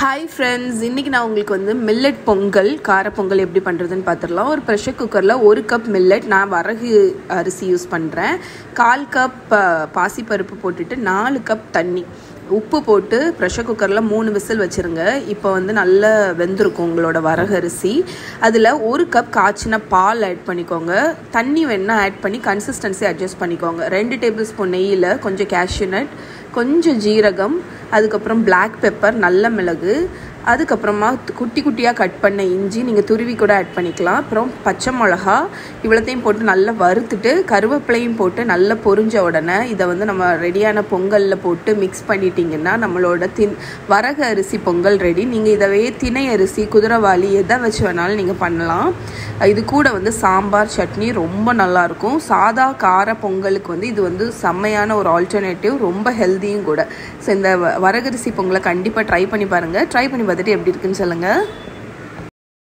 hi friends இன்றைக்கி நான் உங்களுக்கு வந்து மில்லட் பொங்கல் கார பொங்கல் எப்படி பண்ணுறதுன்னு பார்த்துடலாம் ஒரு ப்ரெஷர் குக்கரில் ஒரு கப் மில்லட் நான் வரகு அரிசி யூஸ் பண்ணுறேன் கால் கப் பாசிப்பருப்பு போட்டுட்டு நாலு கப் தண்ணி உப்பு போட்டு ப்ரெஷர் குக்கரில் மூணு விசில் வச்சுருங்க இப்போ வந்து நல்லா வெந்திருக்கும் உங்களோட வரகு அரிசி அதில் ஒரு கப் காய்ச்சின பால் ஆட் பண்ணிக்கோங்க தண்ணி வேணால் ஆட் பண்ணி கன்சிஸ்டன்சி அட்ஜஸ்ட் பண்ணிக்கோங்க ரெண்டு டேபிள் ஸ்பூன் நெய்யில் கொஞ்சம் cashew nut கொஞ்சம் ஜீரகம் அதுக்கப்புறம் பிளாக் பெப்பர் நல்ல மிளகு அதுக்கப்புறமா குட்டி குட்டியாக கட் பண்ண இஞ்சி நீங்கள் துருவி கூட ஆட் பண்ணிக்கலாம் அப்புறம் பச்சை மிளகா இவ்வளோத்தையும் போட்டு நல்லா வறுத்துட்டு கருவேப்பிலையும் போட்டு நல்லா பொரிஞ்ச உடனே இதை வந்து நம்ம ரெடியான பொங்கலில் போட்டு மிக்ஸ் பண்ணிட்டீங்கன்னா நம்மளோட தின் வரகு அரிசி பொங்கல் ரெடி நீங்கள் இதவே திணை அரிசி குதிரைவாளி எதை வச்சு வேணாலும் நீங்கள் பண்ணலாம் இது கூட வந்து சாம்பார் சட்னி ரொம்ப நல்லாயிருக்கும் சாதா கார பொங்கலுக்கு வந்து இது வந்து செம்மையான ஒரு ஆல்டர்னேட்டிவ் ரொம்ப ஹெல்த்தியும் கூட ஸோ இந்த வ- வரகரிசி பொங்கலை கண்டிப்பாக ட்ரை பண்ணி பாருங்கள் ட்ரை பண்ணி பார்த்துட்டு எப்படி இருக்குன்னு சொல்லுங்கள்